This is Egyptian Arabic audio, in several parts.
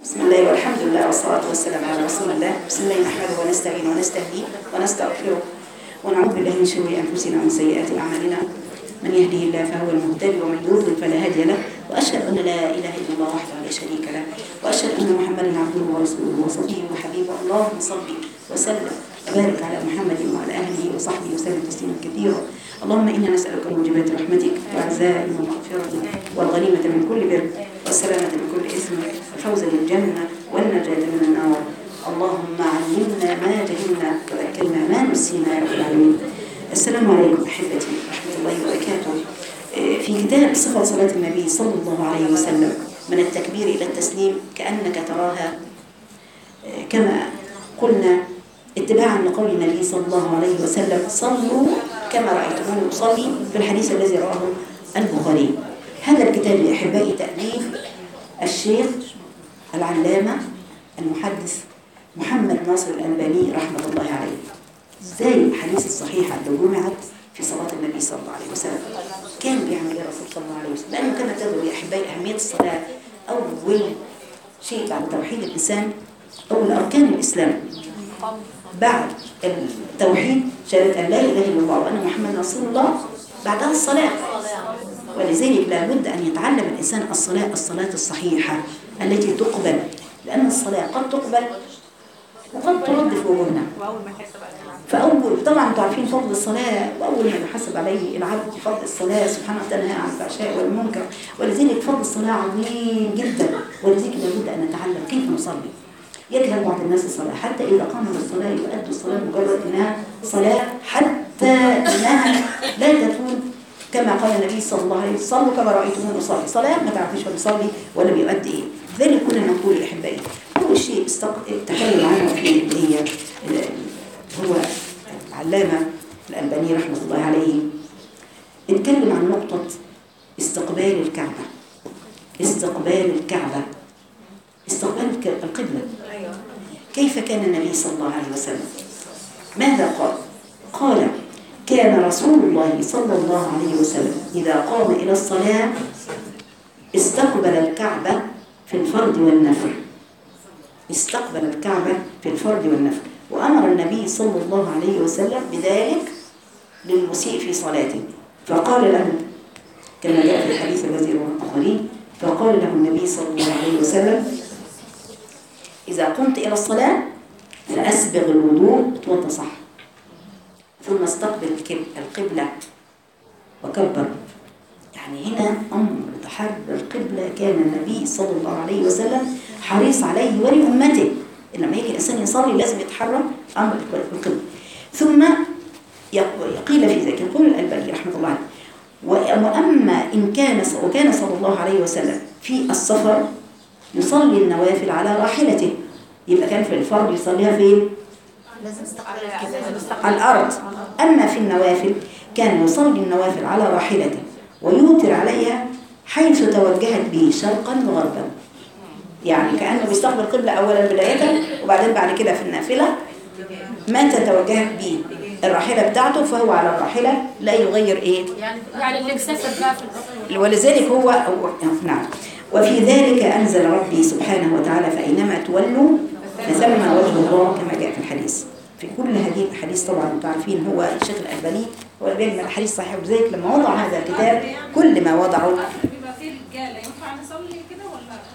بسم الله والحمد لله والصلاة والسلام على رسول الله بسم الله نحمده ونستعين ونستهديه ونستغفره ونعوذ بالله من شرور أنفسنا ومن سيئات أعمالنا من يهده الله فهو المهتدي ومن يضلل فلا هادي له وأشهد أن لا إله إلا الله وحده لا شريك له وأشهد أن محمدا عبده ورسوله وصفيه وحبيبه اللهم صل وسلم وبارك على محمد وعلى آله وصحبه وسلم تسليما كثيرا اللهم إنا نسألك موجبات رحمتك وعزائم مغفرتك والغنيمة من كل بر والسلامة من كل إثم والفوز بالجنة والنجاة من النار اللهم علمنا ما جهلنا وذكرنا ما نسينا يا رب العالمين السلام عليكم أحبتي ورحمة الله وبركاته في كتاب صفة صلاة النبي صلى الله عليه وسلم من التكبير إلى التسليم كأنك تراها كما قلنا اتباعا لقول النبي صلى الله عليه وسلم صلوا كما رأيتموني أصلي في الحديث الذي رواه البخاري هذا الكتاب يا أحبائي تأليف الشيخ العلامة المحدث محمد ناصر الألباني رحمة الله عليه ازاي الحديث الصحيحة اللي جمعت في صلاة النبي صلى الله عليه وسلم كان بيعمل ايه الرسول صلى الله عليه وسلم لأنه كما تدعو يا أحبائي أهمية الصلاة أول شيء بعد توحيد الإنسان أول أركان الإسلام بعد التوحيد شهادة أن لا إله إلا الله وأن محمد رسول الله بعدها الصلاة ولذلك لابد أن يتعلم الإنسان الصلاة الصلاة الصحيحة التي تقبل لأن الصلاة قد تقبل وقد ترد في وجوهنا فأول طبعا انتوا عارفين فضل الصلاة وأول ما يحاسب عليه العبد فضل الصلاة سبحانه وتعالى عن الفحشاء والمنكر ولذلك فضل الصلاة عظيم جدا ولذلك لابد أن نتعلم كيف نصلي يجهل بعض الناس الصلاة حتى إذا قاموا بالصلاة يؤدوا الصلاة مجرد إنها صلاة حتى إنها لا تكون كما قال النبي صلى الله عليه وسلم صلوا كما رأيتموني أصلي صلاة ما تعرفيش هو بيصلي ولا بيؤدي إيه ذلك كنا نقول يا أحبائي أول شيء استق... تكلم عنه في اللي هي هو العلامة الألباني رحمة الله عليه اتكلم عن نقطة استقبال الكعبة استقبال الكعبة استقبال القبلة كيف كان النبي صلى الله عليه وسلم ماذا قال قال كان رسول الله صلى الله عليه وسلم إذا قام إلى الصلاة استقبل الكعبة في الفرد والنفل استقبل الكعبة في الفرد والنفل وأمر النبي صلى الله عليه وسلم بذلك للمسيء في صلاته فقال له كما جاء في الحديث الذي رواه البخاري فقال له النبي صلى الله عليه وسلم إذا قمت إلى الصلاة فأسبغ الوضوء اتوضى صح ثم استقبل القبلة وكبر يعني هنا أمر تحرر القبلة كان النبي صلى الله عليه وسلم حريص عليه ولأمته لما يجي الإنسان يصلي لازم يتحرر أمر القبلة ثم يقيل في ذلك يقول الألباني رحمة الله عليه وأما إن كان وكان صلى الله عليه وسلم في السفر يصلي النوافل على راحلته يبقى كان في الفرض يصليها فين؟ على الأرض أما في النوافل كان يصلي النوافل على راحلته ويوتر عليها حيث توجهت به شرقا وغربا يعني كأنه بيستقبل القبلة أولا بداية وبعدين بعد كده في النافلة متى توجهت به الراحلة بتاعته فهو على الراحلة لا يغير إيه يعني اللي مسافر بقى في ولذلك هو, هو نعم وفي ذلك أنزل ربي سبحانه وتعالى فأينما تولوا فثم وجه الله كما جاء في الحديث في كل هذه الأحاديث طبعا انتم عارفين هو الشيخ الألباني هو اللي بيجمع الحديث صحيح وذلك لما وضع هذا الكتاب كل ما وضعه بيبقى فيه رجاله ينفع نصلي كده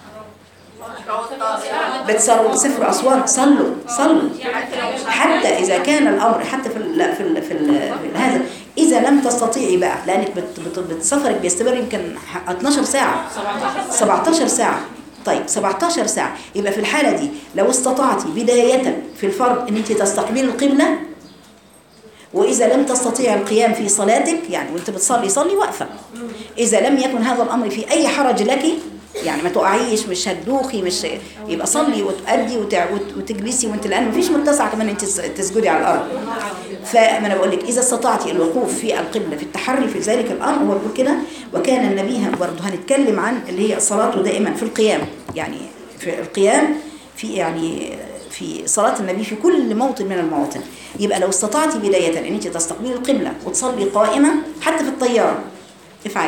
ولا بتصلوا سفر أصوات صلوا صلوا حتى إذا كان الأمر حتى في ال في ال في, ال في هذا إذا لم تستطيعي بقى لأنك بت بت بتسفرك بيستمر يمكن 12 ساعة 17 ساعة طيب 17 ساعة يبقى في الحالة دي لو استطعتي بداية في الفرض ان انت تستقبلي القبلة وإذا لم تستطيع القيام في صلاتك يعني وانت بتصلي صلي واقفة إذا لم يكن هذا الأمر في أي حرج لك يعني ما تقعيش مش هتدوخي مش يبقى صلي وتأدي وتع- وت- وتجلسي وانت الآن مفيش متسعة كمان انت تس- تسجدي على الأرض فما انا بقول لك اذا استطعتي الوقوف في القبله في التحري في ذلك الامر هو بيقول كده وكان النبي برضه هنتكلم عن اللي هي صلاته دائما في القيام يعني في القيام في يعني في صلاة النبي في كل موطن من المواطن يبقى لو استطعتي بداية ان انت تستقبلي القبلة وتصلي قائمة حتى في الطيارة افعلي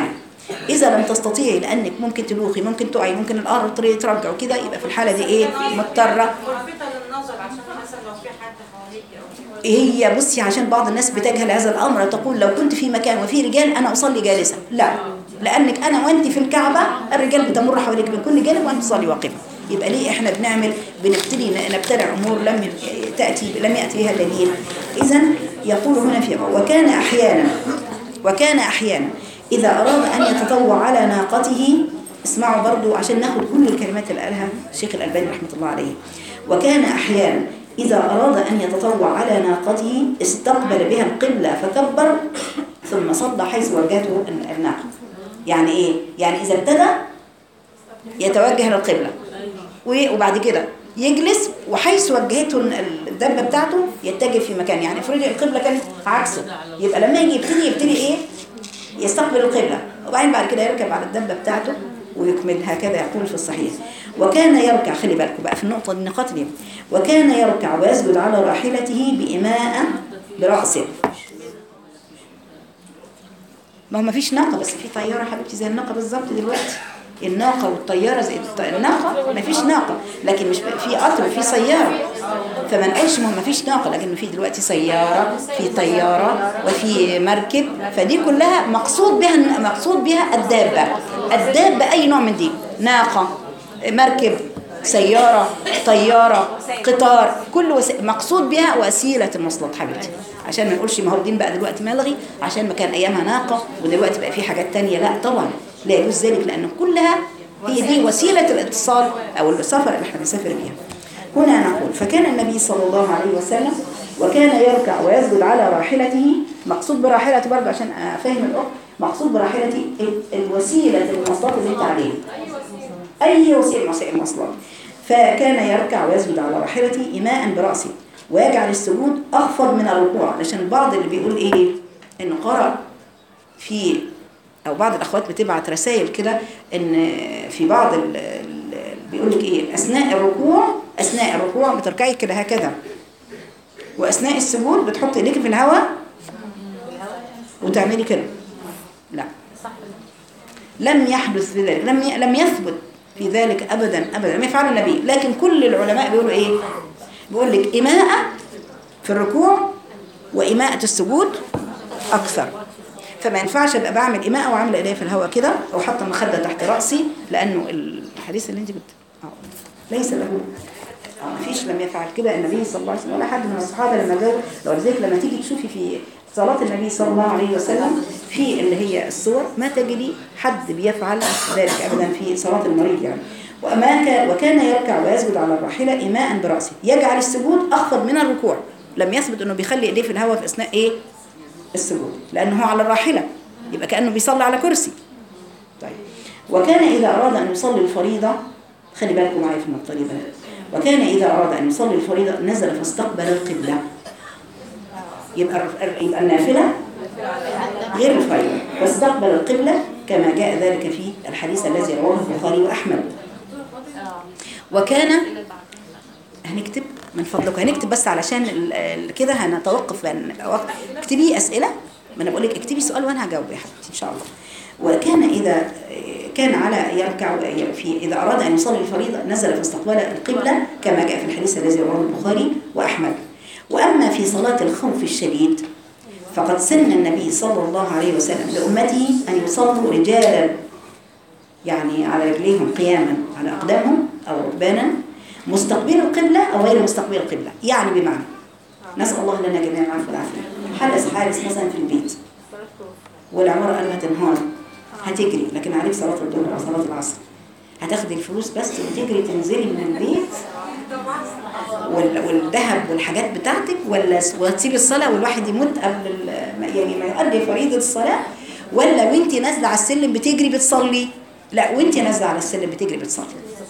اذا لم تستطيعي لانك ممكن تلوخي ممكن تقعي ممكن الارض ترجع وكده يبقى في الحاله دي ايه مضطره ملفتة للنظر عشان مثلا لو في حد حواليك او في هي بصي عشان بعض الناس بتجهل هذا الامر تقول لو كنت في مكان وفي رجال انا اصلي جالسه لا لانك انا وانت في الكعبه الرجال بتمر حواليك من كل جانب وانت تصلي واقفه يبقى ليه احنا بنعمل بنبتدي ن- نبتدع امور لم تاتي لم ياتي بها دليل اذا يقول هنا في وكان احيانا وكان احيانا اذا اراد ان يتطوع على ناقته اسمعوا برضو عشان ناخد كل الكلمات اللي قالها الشيخ الالباني رحمه الله عليه وكان احيانا إذا أراد أن يتطوع على ناقته استقبل بها القبلة فكبر ثم صلى حيث وجهته الناقة يعني إيه؟ يعني إذا ابتدى يتوجه للقبلة و- وبعد كده يجلس وحيث وجهته الدبة بتاعته يتجه في مكان يعني افرضي القبلة كانت عكسه يبقى لما يجي يبتدي يبتدي إيه؟ يستقبل القبلة وبعدين بعد كده يركب على الدبة بتاعته ويكمل هكذا يقول في الصحيح وكان يركع خلي بالكم بقى في النقطة النقاط دي وكان يركع ويسجد على راحلته بإماء برأسه ما هو ما فيش ناقة بس في طيارة حبيبتي زي الناقة بالظبط دلوقتي الناقة والطيارة زي الط- الناقة ما فيش ناقة لكن مش في قطر في سيارة فما نقولش ما هو ما فيش ناقة لكن في دلوقتي سيارة في طيارة وفي مركب فدي كلها مقصود بها مقصود بها الدابة الدابة أي نوع من دي ناقة مركب سيارة طيارة قطار كل وس... مقصود بها وسيلة المواصلات حبيبتي عشان ما نقولش ما هو الدين بقى دلوقتي ملغي عشان ما كان أيامها ناقة ودلوقتي بقى في حاجات تانية لا طبعا لا يجوز ذلك لأن كلها هي دي وسيلة الاتصال أو السفر اللي احنا بنسافر بيها هنا نقول فكان النبي صلى الله عليه وسلم وكان يركع ويسجد على راحلته مقصود براحلته برضه عشان أفهم الأخت مقصود براحلتي ال- الوسيلة المواصلات اللي انت عليها أي وسيلة من وسائل المواصلات فكان يركع ويسجد على راحلته إيماء برأسه ويجعل السجود أخفض من الركوع علشان البعض اللي بيقول إيه إنه قرأ في أو بعض الأخوات بتبعت رسائل كده إن في بعض ال- ال- بيقول لك إيه أثناء الركوع أثناء الركوع بتركعي كده هكذا وأثناء السجود بتحط إيديك في الهواء وتعملي كده لا لم يحدث في ذلك لم ي... لم يثبت في ذلك ابدا ابدا لم يفعله النبي لكن كل العلماء بيقولوا ايه بيقول لك إماءة في الركوع وإماءة السجود أكثر فما ينفعش ابقى بعمل إماءة وعامله ايديا في الهواء كده أو حاطه المخدة تحت رأسي لأنه الحديث اللي أنت بت... آه، ليس له آه، ما فيش لم يفعل كده النبي صلى الله عليه وسلم ولا حد من الصحابة لما جاءوا لو لذلك لما تيجي تشوفي في صلاة النبي صلى الله عليه وسلم في اللي هي الصور ما تجدي حد بيفعل ذلك أبدا في صلاة المريض يعني وما كان وكان يركع ويسجد على الراحلة إيماء برأسه يجعل السجود أخفض من الركوع لم يثبت أنه بيخلي إيديه في الهواء في أثناء إيه السجود لأنه هو على الراحلة يبقى كأنه بيصلي على كرسي طيب وكان إذا أراد أن يصلي الفريضة خلي بالكم معايا في النقطة دي بقى وكان إذا أراد أن يصلي الفريضة نزل فاستقبل القبلة يبقى يبقى النافلة غير الفريضة واستقبل القبلة كما جاء ذلك في الحديث الذي رواه البخاري وأحمد وكان هنكتب من فضلك هنكتب بس علشان ال- ال- كده هنتوقف بأن وقت اكتبي أسئلة ما انا بقول لك اكتبي سؤال وانا هجاوب يا حبيبتي ان شاء الله وكان اذا كان على يركع في اذا اراد ان يصلي الفريضه نزل فاستقبل القبله كما جاء في الحديث الذي رواه البخاري واحمد واما في صلاه الخوف الشديد فقد سن النبي صلى الله عليه وسلم لامته ان يصلوا رجالا يعني على رجليهم قياما على اقدامهم او ركبانا مستقبل القبله او غير مستقبل القبله يعني بمعنى نسال الله لنا جميعا العفو والعافيه حدث حادث مثلا في البيت والعمارة قالوا هتنهار هتجري لكن عليك صلاة الظهر أو صلاة العصر هتاخدي الفلوس بس وتجري تنزلي من البيت وال- والذهب والحاجات بتاعتك ولا س- وتسيبي الصلاة والواحد يموت قبل ال- ما- يعني ما يؤدي فريضة الصلاة ولا وانتي نازلة على السلم بتجري بتصلي لا وانتي نازلة على السلم بتجري بتصلي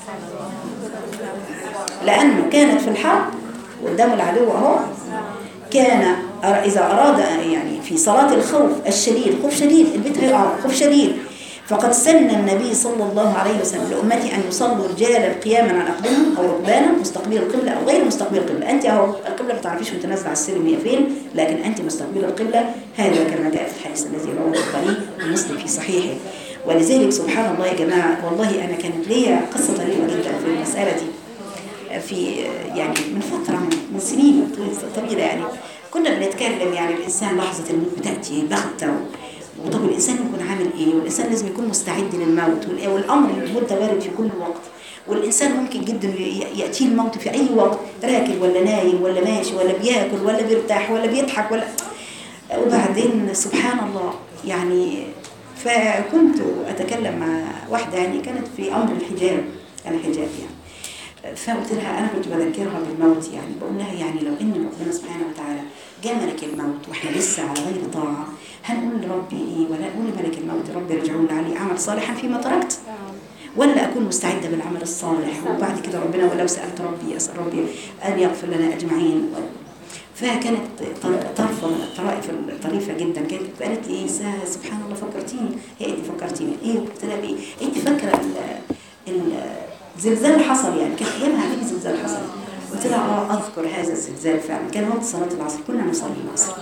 لأنه كانت في الحرب قدام العدو أهو كان أر- إذا أراد يعني في صلاة الخوف الشديد خوف شديد البيت هيقع خوف شديد فقد سن النبي صلى الله عليه وسلم لأمتي أن يصلوا رجالا قياما على أقدامهم أو ركبانا مستقبل القبلة أو غير مستقبل القبلة أنت أهو القبلة ما تعرفيش وأنت نازلة على السلم هي فين لكن أنت مستقبل القبلة هذا كما جاء في الحديث الذي رواه البخاري ومسلم في صحيحه ولذلك سبحان الله يا جماعة والله أنا كانت ليا قصة طريفة جدا في المسألة دي في يعني من فترة من سنين طويلة يعني كنا بنتكلم يعني الإنسان لحظة الموت بتأتي بغتة وطب الإنسان يكون عامل إيه والإنسان لازم يكون مستعد للموت وال- والأمر الموت ده وارد في كل وقت والإنسان ممكن جدا ي- يأتيه الموت في أي وقت راكب ولا نايم ولا ماشي ولا بياكل ولا بيرتاح ولا بيضحك ولا وبعدين سبحان الله يعني فكنت أتكلم مع واحدة يعني كانت في أمر الحجاب أنا حجاب يعني فقلت لها انا كنت بذكرها بالموت يعني بقول لها يعني لو ان ربنا سبحانه وتعالى جاء ملك الموت واحنا لسه على غير طاعه هنقول لربي ايه ولا نقول لملك الموت ربي ارجعون لعلي اعمل صالحا فيما تركت ولا اكون مستعده بالعمل الصالح وبعد كده ربنا ولو سالت ربي اسال ربي ان يغفر لنا اجمعين فكانت طر- طرفه من الطرائف الطريفه جدا كانت قالت لي ايه سا- سبحان الله فكرتيني هي انت فكرتيني ايه قلت لها ايه انت فاكره ال- ال- الزلزال حصل يعني كان ايامها في زلزال حصل قلت لها اه اذكر هذا الزلزال فعلا كان وقت صلاه العصر كنا نصلي العصر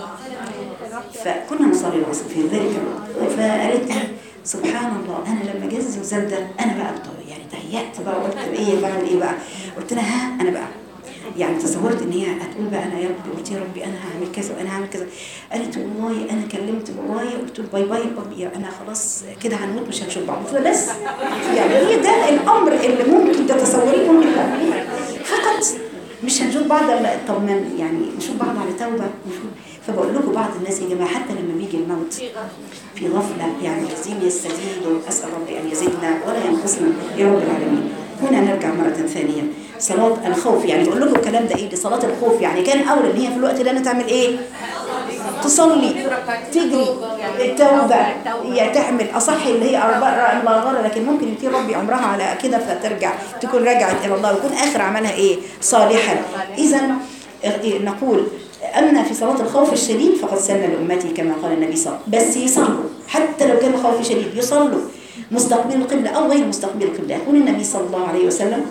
فكنا نصلي العصر في ذلك الوقت فقالت لي سبحان الله انا لما جاء الزلزال ده انا بقى بط- يعني تهيأت بقى وقلت ايه بعمل ايه بقى قلت لها ها انا بقى يعني تصورت ان هي هتقول بقى انا يا ربي قلت يا ربي انا هعمل كذا وانا هعمل كذا قالت والله انا كلمت بابايا قلت له باي باي بابي انا خلاص كده هنموت مش هنشوف بعض قلت لها بس يعني هي ده الامر اللي ممكن تتصوريه ممكن تعمليه فقط مش هنشوف بعض الا طب ما يعني نشوف بعض على توبه نشوف فبقول لكم بعض الناس يا جماعه حتى لما بيجي الموت في غفله يعني الذين يستزيدوا اسال ربي ان يزيدنا ولا ينقصنا يا رب العالمين هنا نرجع مره ثانيه صلاه الخوف يعني بقول لكم الكلام ده ايه دي صلاه الخوف يعني كان اولى ان هي في الوقت ده أنا تعمل ايه تصلي تجري التوبة هي تعمل أصح اللي هي أربع مغارة لكن ممكن يطير ربي عمرها على كده فترجع تكون رجعت إلى الله ويكون آخر عملها إيه صالحا إذا نقول أما في صلاة الخوف الشديد فقد سن لأمتي كما قال النبي صلى الله عليه وسلم بس يصلوا حتى لو كان الخوف شديد يصلوا مستقبل القبلة أو غير مستقبل القبلة يقول النبي صلى الله عليه وسلم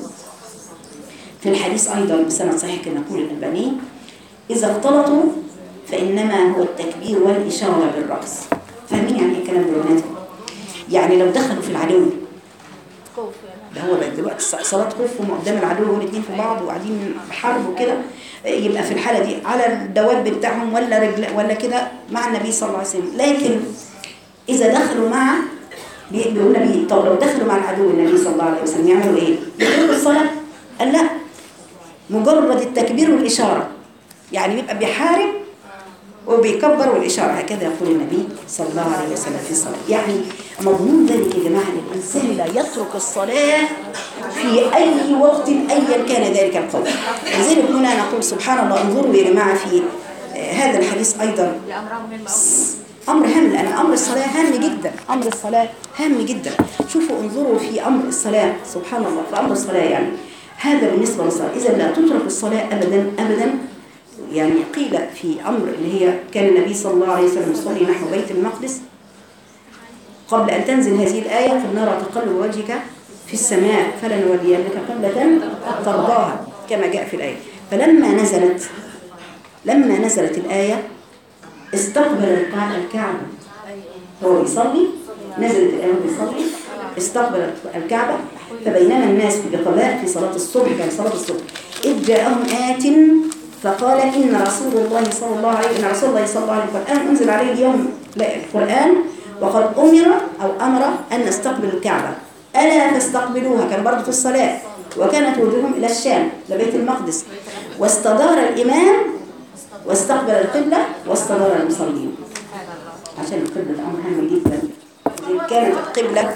في الحديث أيضا بسند صحيح كما يقول الألباني إذا اختلطوا فإنما هو التكبير والإشارة بالرأس فاهمين يعني إيه الكلام ده يا بنات؟ يعني لو دخلوا في العدو ده هو بقى دلوقتي ص- صلاة خوف هم قدام العدو والاثنين في بعض وقاعدين بحرب وكده يبقى في الحالة دي على الدواب بتاعهم ولا رجل ولا كده مع النبي صلى الله عليه وسلم لكن إذا دخلوا مع بي- بيقول النبي طب لو دخلوا مع العدو النبي صلى الله عليه وسلم يعملوا إيه؟ يقولوا الصلاة؟ قال لا مجرد التكبير والإشارة يعني بيبقى بيحارب وبيكبر والإشارة هكذا يقول النبي صلى الله عليه وسلم في الصلاة يعني مضمون ذلك يا جماعة أن الإنسان لا يترك الصلاة في أي وقت أيا كان ذلك القول لذلك هنا نقول سبحان الله انظروا يا جماعة في آه، هذا الحديث أيضا أمر هام لأن أمر الصلاة هام جدا أمر الصلاة هام جدا شوفوا انظروا في أمر الصلاة سبحان الله في أمر الصلاة يعني هذا بالنسبة للصلاة إذا لا تترك الصلاة أبدا أبدا يعني قيل في أمر اللي هي كان النبي صلى الله عليه وسلم يصلي نحو بيت المقدس قبل أن تنزل هذه الآية قد نرى تقلب وجهك في السماء فلنولينك قبلة ترضاها كما جاء في الآية فلما نزلت لما نزلت الآية استقبل القاع- الكعبة هو بيصلي نزلت الآية وهو بيصلي استقبل الكعبة فبينما الناس بقباء في صلاة الصبح كان صلاة الصبح إذ جاءهم آت فقال إن رسول الله صلى الله عليه إن رسول الله صلى الله عليه وسلم القرآن أنزل عليه اليوم لا، القرآن وقد أمر أو أمر أن نستقبل الكعبة ألا تستقبلوها كان برضه في الصلاة وكانت وجوههم إلى الشام لبيت المقدس واستدار الإمام واستقبل القبلة واستدار المصلين عشان القبلة ده أمر هام جدا إذا كانت القبلة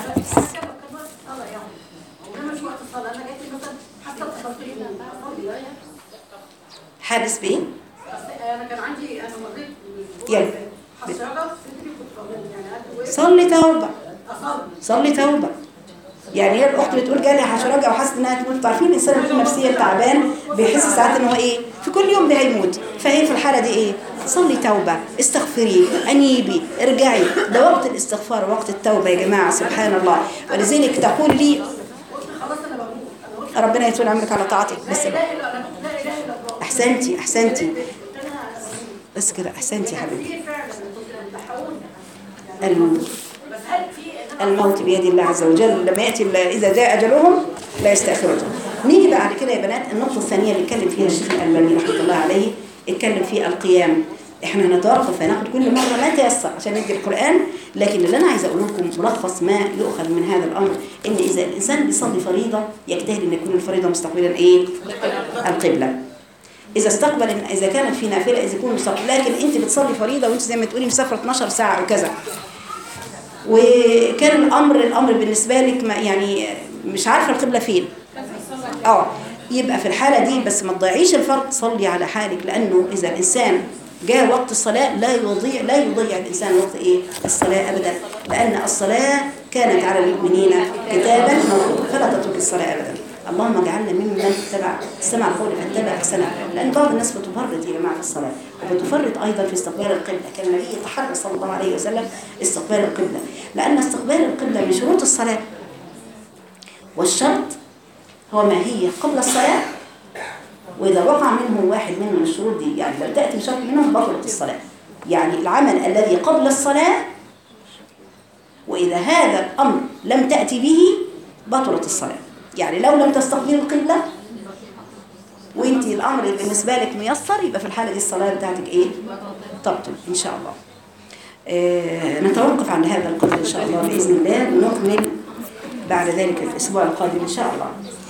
حادث بإيه؟ انا كان عندي انا مريت يلا حصاله صدري كنت يعني صلي توبة اصلي صلي توبة يعني هي الاخت بتقول جالي حشرجه وحاسه انها تموت عارفين الانسان اللي نفسيا تعبان بيحس ساعات ان هو ايه في كل يوم ده هيموت فهي في الحاله دي ايه صلي توبه استغفري انيبي ارجعي ده وقت الاستغفار وقت التوبه يا جماعه سبحان الله ولذلك تقول لي خلاص انا بموت انا قلت ربنا يطول عمرك على طاعتك بس لا اله الا الله لا اله الا الله احسنتي احسنتي انا بس كده احسنتي يا حبيبتي في فعلا كنت بتحاول الم- بس هل في الموت بيد الله عز وجل لما يأتي ال- إذا جاء أجلهم لا يستأخرون نيجي بعد كده يا بنات النقطة الثانية اللي اتكلم فيها الشيخ الألباني رحمة الله عليه اتكلم في القيام احنا هنتوقف هناخد كل مرة ما تيسر عشان ندي القرآن لكن اللي أنا عايزة أقول لكم ملخص ما يؤخذ من هذا الأمر إن إذا الإنسان بيصلي فريضة يجتهد إن يكون الفريضة مستقبلا إيه؟ القبلة إذا استقبل إذا كانت في نافلة إذا يكون مستقبل لكن أنت بتصلي فريضة وأنت زي ما تقولي مسافرة 12 ساعة أو كذا وكان الأمر الأمر بالنسبة لك ما يعني مش عارفة القبلة فين اه يبقى في الحالة دي بس ما تضيعيش الفرض صلي على حالك لأنه إذا الإنسان جاء وقت الصلاة لا يضيع لا يضيع الإنسان وقت إيه الصلاة أبدا لأن الصلاة كانت على المؤمنين كتابا موقوتا فلا تترك الصلاة أبدا اللهم اجعلنا ممن اتبع استمع القول فاتبع احسنه لان بعض الناس بتفرط يا جماعه في الصلاه وبتفرط ايضا في استقبال القبله كان النبي يتحرى صلى الله عليه وسلم استقبال القبله لان استقبال القبله من شروط الصلاه والشرط هو ما هي قبل الصلاة وإذا وقع منه واحد من الشروط دي يعني لم تأتي بشرط منهم بطلت الصلاة يعني العمل الذي قبل الصلاة وإذا هذا الأمر لم تأتي به بطلت الصلاة يعني لو لم تستقبل القبلة وانت الأمر بالنسبة لك ميسر يبقى في الحالة دي الصلاة بتاعتك إيه؟ تبطل إن شاء الله آه نتوقف عند هذا القدر إن شاء الله بإذن الله ونكمل بعد ذلك الأسبوع القادم إن شاء الله